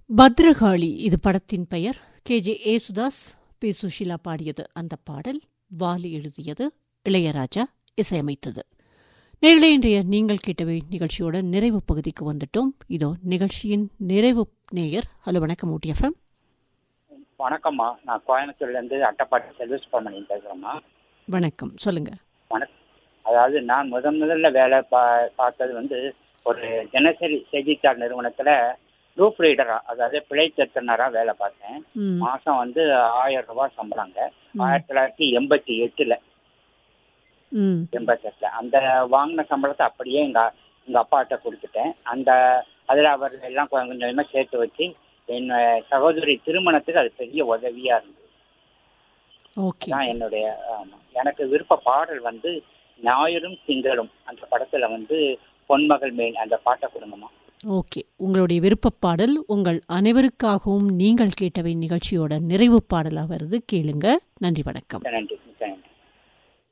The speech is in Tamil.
பத்ரகாளி இது படத்தின் பெயர் K J Yesudas P Susheela பாடியது அந்த பாடல் வாலி எழுதியது இளையராஜா இசையமைத்தது நேரிலே இன்றைய நீங்கள் கேட்டவை நிகழ்ச்சியோட நிறைவு பகுதிக்கு வந்துட்டோம் இதோ நிகழ்ச்சியின் நிறைவு நேயர் ஹலோ வணக்கம் ஊட்டி எஃப்எம் வணக்கம்மா நான் கோயம்புத்தூர்லேருந்து அட்டப்பாட்டி செல்வ சுப்பிரமணியன் பேசுகிறேம்மா வணக்கம் சொல்லுங்க வணக்கம் அதாவது நான் முதன் முதல்ல வேலை பா பார்த்தது வந்து ஒரு தினசரி செய்தித்தாள் நிறுவனத்தில் ப்ரூஃப் ரீடராக அதாவது பிழை திருத்தனராக வேலை பார்த்தேன் ம், மாதம் வந்து ஆயிரம் ரூபாய் சம்பளங்க ம். ஆயிரத்தி தொள்ளாயிரத்தி எண்பத்தி எட்டில் ம் எண்பத்தெட்டில் அந்த வாங்கின சம்பளத்தை அப்படியே எங்கள் எங்கள் அப்பாட்ட கொடுத்துட்டேன் அந்த அதில் அவர் எல்லாம் கொஞ்சம் கொஞ்சமாக சேர்த்து வச்சு என் சகோதரி திருமணத்துக்கு அது பெரிய உதவியாக இருந்தது ஓகே தான் என்னுடைய ஆமா. எனக்கு விருப்ப பாடல் வந்து ஞாயிறும் திங்களும் அந்த படத்துல வந்து பொன்மகள் மேல் அந்த பாட்டை கொடுங்கம்மா ஓகே உங்களுடைய விருப்பப் பாடல் உங்கள் அனைவருக்காகவும் நீங்கள் கேட்டவை நிகழ்ச்சியோட நிறைவு பாடலாக வருது கேளுங்க நன்றி வணக்கம் நன்றி